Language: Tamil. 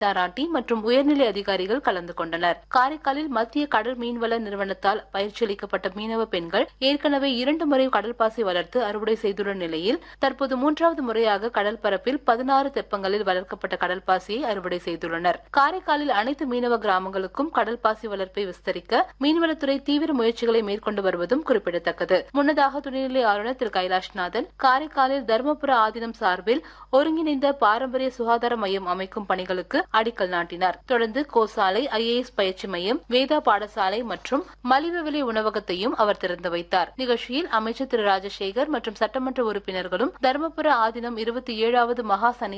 தாராட்டி மற்றும் உயர்நிலை அதிகாரிகள் கலந்து கொண்டனர் காரைக்காலில் மத்திய கடல் மீன்வள நிறுவனத்தால் பயிற்சியளிக்கப்பட்ட மீனவ பெண்கள் ஏற்கனவே இரண்டு முறை கடல் பாசி வளர்த்து அறுவடை செய்துள்ள நிலையில் தற்போது மூன்றாவது முறையாக கடல் பரப்பில் பதினாறு தெப்பங்களில் வளர்க்கப்பட்ட கடல் பாசியை அறுவடை செய்துள்ளனர் காரைக்காலில் அனைத்து மீனவ கிராமங்களுக்கும் கடல் பாசி வளர்ப்பை விஸ்தரிக்க மீன்வளத்துறை தீவிர முயற்சிகளை மேற்கொண்டு வருவதும் குறிப்பிடத்தக்கது முன்னதாக துணைநிலை ஆளுநர் திரு கைலாஷ்நாதன் காரைக்காலில் தருமபுர ஆதீனம் சார்பில் ஒருங்கிணைந்த பாரம்பரிய சுகாதார மையம் அமைக்கும் பணிகளுக்கு அடிக்கல் நாட்டினார் தொடர்ந்து கோசாலை ஐஏஎஸ் பயிற்சி மையம் வேதா பாடசாலை மற்றும் மலிவு விலை உணவகத்தையும் அவர் திறந்து வைத்தார் நிகழ்ச்சியில் அமைச்சர் திரு ராஜசேகர் மற்றும் சட்டமன்ற உறுப்பினர்களும் தருமபுர ஆதீனம் இருபத்தி ஏழாவது மகா சனி